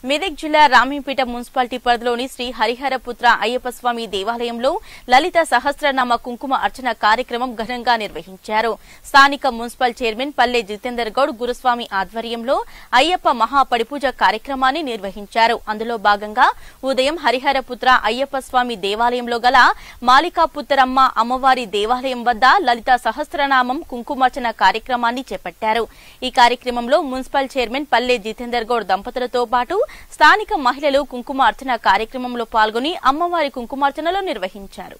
మెదక్ జిల్లా రామీపేట మున్సిపాలిటీ పరిధిలోని శ్రీ హరిహరపుత్ర అయ్యప్ప స్వామి దేవాలయంలో లలిత సహస్రనామ కుంకుమ అర్చన కార్యక్రమం ఘనంగా నిర్వహించారు స్థానిక మున్సిపల్ చైర్మన్ పల్లె జితేందర్ గౌడ్ గురుస్వామి ఆధ్వర్యంలో అయ్యప్ప మహాపడిపూజ కార్యక్రమాన్ని నిర్వహించారు అందులో భాగంగా ఉదయం హరిహరపుత్ర అయ్యప్ప స్వామి దేవాలయంలో గల మాలికాపుత్తరమ్మ అమ్మవారి దేవాలయం వద్ద లలిత సహస్రనామం కుంకుమార్చన కార్యక్రమాన్ని చేపట్టారు ఈ కార్యక్రమంలో మున్సిపల్ చైర్మన్ పల్లె జితేందర్ గౌడ్ దంపతులతో పాటు స్థానిక మహిళలు కుంకుమార్చన కార్యక్రమంలో పాల్గొని అమ్మవారి కుంకుమార్చనలో నిర్వహించారు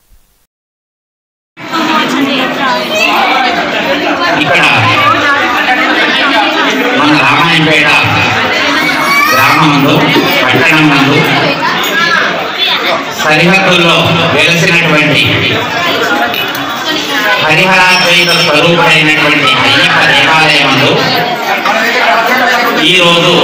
ఇక్కడ మన రామాయణపేట గ్రామంలో పట్టణం నందు సరిహద్దుల్లో వెలసినటువంటి హరిహరాద్వైత స్వరూపుడైనటువంటి అయ్యప్ప దేవాలయంలో ఈరోజు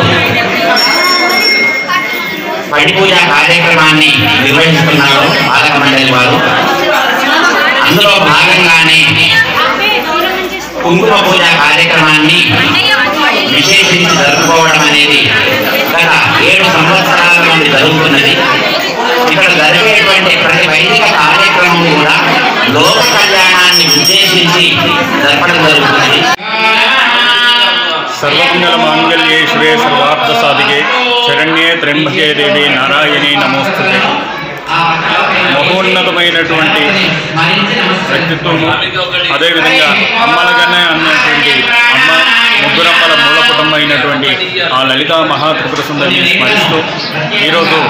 పడి పూజ కార్యక్రమాన్ని నిర్వహిస్తున్నారు పాలక మండలి వారు అందులో భాగంగానే కుంకుమ పూజ కార్యక్రమాన్ని విశేషించి జరుపుకోవడం అనేది గత ఏడు సంవత్సరాల నుండి జరుగుతున్నది ఇక్కడ జరిగేటువంటి ప్రతి వైదిక కార్యక్రమం కూడా లోక కళ్యాణాన్ని ఉద్దేశించి జరపడం జరుగుతున్నది సర్వమంగళ మాంగళ్యే శివే సర్వార్థ సాధికే శరణ్యే త్ర్యంబకే దేవి నారాయణి నమోస్తుతే మహోన్నతమైనటువంటి వ్యక్తిత్వము అదేవిధంగా అమ్మలగానే అన్నటువంటి అమ్మ ముగ్గురమ్మల మూలపుటం అయినటువంటి ఆ లలితా మహాత్రిపుర సుందరిని స్మరిస్తూ ఈరోజు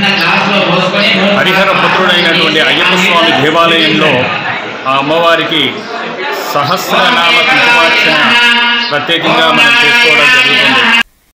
హరిహర పుత్రుడైనటువంటి అయ్యప్ప స్వామి దేవాలయంలో ఆ అమ్మవారికి సహస్రనామ కుంకుమార్చన ప్రత్యేకంగా మనం చేసుకోవడం జరుగుతుంది